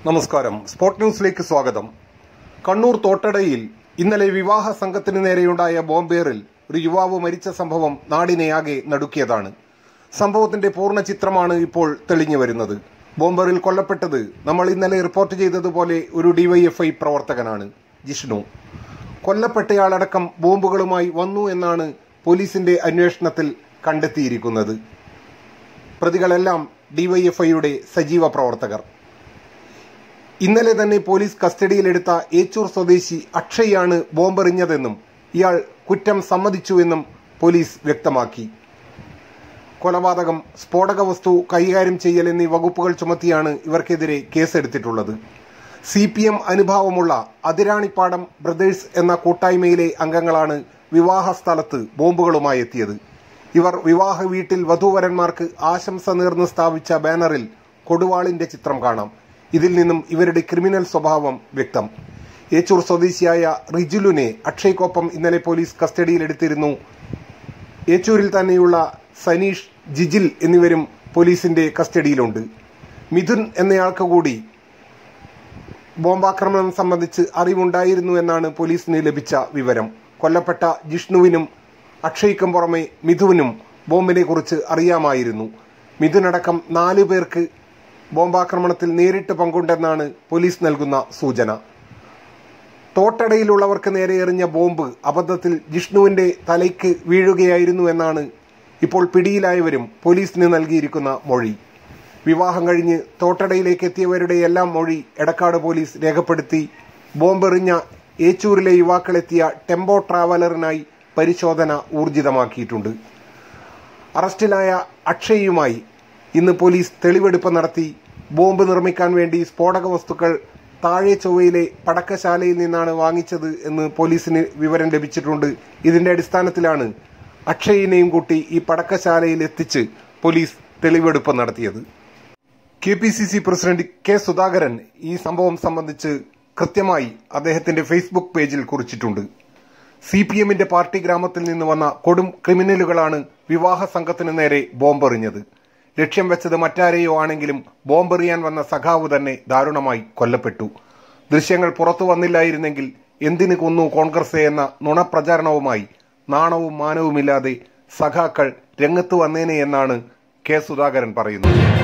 നമസ്കാരം സ്പോർട്ട് ന്യൂസിലേക്ക് സ്വാഗതം കണ്ണൂർ തോട്ടടയിൽ ഇന്നലെ വിവാഹ സംഘത്തിന് നേരെയുണ്ടായ ബോംബേറിൽ ഒരു യുവാവ് മരിച്ച സംഭവം നാടിനെയാകെ നടുക്കിയതാണ് സംഭവത്തിന്റെ പൂർണ്ണ ചിത്രമാണ് ഇപ്പോൾ തെളിഞ്ഞു വരുന്നത് ബോംബറിൽ കൊല്ലപ്പെട്ടത് നമ്മൾ ഇന്നലെ റിപ്പോർട്ട് ചെയ്തതുപോലെ ഒരു ഡിവൈഎഫ്ഐ പ്രവർത്തകനാണ് ജിഷ്ണു കൊല്ലപ്പെട്ടയാളടക്കം ബോംബുകളുമായി വന്നു എന്നാണ് പോലീസിന്റെ അന്വേഷണത്തിൽ കണ്ടെത്തിയിരിക്കുന്നത് പ്രതികളെല്ലാം ഡിവൈഎഫ്ഐയുടെ സജീവ പ്രവർത്തകർ ഇന്നലെ തന്നെ പോലീസ് കസ്റ്റഡിയിലെടുത്ത ഏച്ചൂർ സ്വദേശി അക്ഷയാണ് ബോംബെറിഞ്ഞതെന്നും ഇയാൾ കുറ്റം സമ്മതിച്ചുവെന്നും പോലീസ് വ്യക്തമാക്കി കൊലപാതകം സ്ഫോടക വസ്തു കൈകാര്യം ചെയ്യൽ എന്നീ വകുപ്പുകൾ ചുമത്തിയാണ് ഇവർക്കെതിരെ കേസെടുത്തിട്ടുള്ളത് സി പി എം അനുഭാവമുള്ള അതിരാണിപ്പാടം ബ്രദേഴ്സ് എന്ന കൂട്ടായ്മയിലെ അംഗങ്ങളാണ് വിവാഹ സ്ഥലത്ത് ബോംബുകളുമായി എത്തിയത് ഇവർ വിവാഹ വീട്ടിൽ വധൂവരന്മാർക്ക് ആശംസ നേർന്ന് സ്ഥാപിച്ച ബാനറിൽ കൊടുവാളിന്റെ ചിത്രം കാണാം ഇതിൽ നിന്നും ഇവരുടെ ക്രിമിനൽ സ്വഭാവം വ്യക്തം ഏച്ചൂർ സ്വദേശിയായ റിജുലുനെ അക്ഷയ്ക്കൊപ്പം ഇന്നലെ പോലീസ് കസ്റ്റഡിയിലെടുത്തിരുന്നു ഏച്ചൂരിൽ തന്നെയുള്ള സനീഷ് ജിജിൽ എന്നിവരും പോലീസിന്റെ കസ്റ്റഡിയിലുണ്ട് മിഥുൻ എന്നയാൾക്ക് കൂടി ബോംബാക്രമണം സംബന്ധിച്ച് അറിവുണ്ടായിരുന്നു എന്നാണ് പോലീസിന് ലഭിച്ച വിവരം കൊല്ലപ്പെട്ട ജിഷ്ണുവിനും അക്ഷയ്ക്കും പുറമെ മിഥുവിനും ബോംബിനെ കുറിച്ച് അറിയാമായിരുന്നു മിഥുനടക്കം നാലു പേർക്ക് ബോംബാക്രമണത്തിൽ നേരിട്ട് പങ്കുണ്ടെന്നാണ് പോലീസ് നൽകുന്ന സൂചന തോട്ടടയിലുള്ളവർക്ക് നേരെ എറിഞ്ഞ ബോംബ് അബദ്ധത്തിൽ ജിഷ്ണുവിന്റെ തലയ്ക്ക് വീഴുകയായിരുന്നു എന്നാണ് ഇപ്പോൾ പിടിയിലായവരും പോലീസിന് നൽകിയിരിക്കുന്ന മൊഴി വിവാഹം കഴിഞ്ഞ് തോട്ടടയിലേക്ക് എത്തിയവരുടെ എല്ലാം മൊഴി എടക്കാട് പോലീസ് രേഖപ്പെടുത്തി ബോംബെറിഞ്ഞ ഏച്ചൂരിലെ യുവാക്കളെത്തിയ ടെമ്പോ ട്രാവലറിനായി പരിശോധന ഊർജിതമാക്കിയിട്ടുണ്ട് അറസ്റ്റിലായ അക്ഷയുമായി ഇന്ന് പോലീസ് തെളിവെടുപ്പ് നടത്തി ബോംബ് നിർമ്മിക്കാൻ വേണ്ടി സ്ഫോടക വസ്തുക്കൾ താഴെ ചൊവ്വയിലെ പടക്കശാലയിൽ നിന്നാണ് വാങ്ങിച്ചത് എന്ന് പോലീസിന് വിവരം ലഭിച്ചിട്ടുണ്ട് ഇതിന്റെ അടിസ്ഥാനത്തിലാണ് അക്ഷയിനെയും കൂട്ടി ഈ പടക്കശാലയിൽ എത്തിച്ച് പോലീസ് തെളിവെടുപ്പ് നടത്തിയത് K P C C president K Sudhakaran ഈ സംഭവം സംബന്ധിച്ച് കൃത്യമായി അദ്ദേഹത്തിന്റെ ഫേസ്ബുക്ക് പേജിൽ കുറിച്ചിട്ടുണ്ട് സി പി എമ്മിന്റെ പാർട്ടി ഗ്രാമത്തിൽ നിന്ന് വന്ന കൊടും ക്രിമിനലുകളാണ് വിവാഹ സംഘത്തിനു നേരെ ബോംബെറിഞ്ഞത് ലക്ഷ്യം വെച്ചത് മറ്റാരെയോ ആണെങ്കിലും ബോംബെറിയാൻ വന്ന സഖാവ് തന്നെ ദാരുണമായി കൊല്ലപ്പെട്ടു ദൃശ്യങ്ങൾ പുറത്തു വന്നില്ലായിരുന്നെങ്കിൽ എന്തിനു കൊന്നു കോൺഗ്രസ് എന്ന നുണപ്രചാരണവുമായി നാണവും മാനവുമില്ലാതെ സഖാക്കൾ രംഗത്ത് വന്നേനെ എന്നാണ് കെ സുധാകരൻ പറയുന്നത്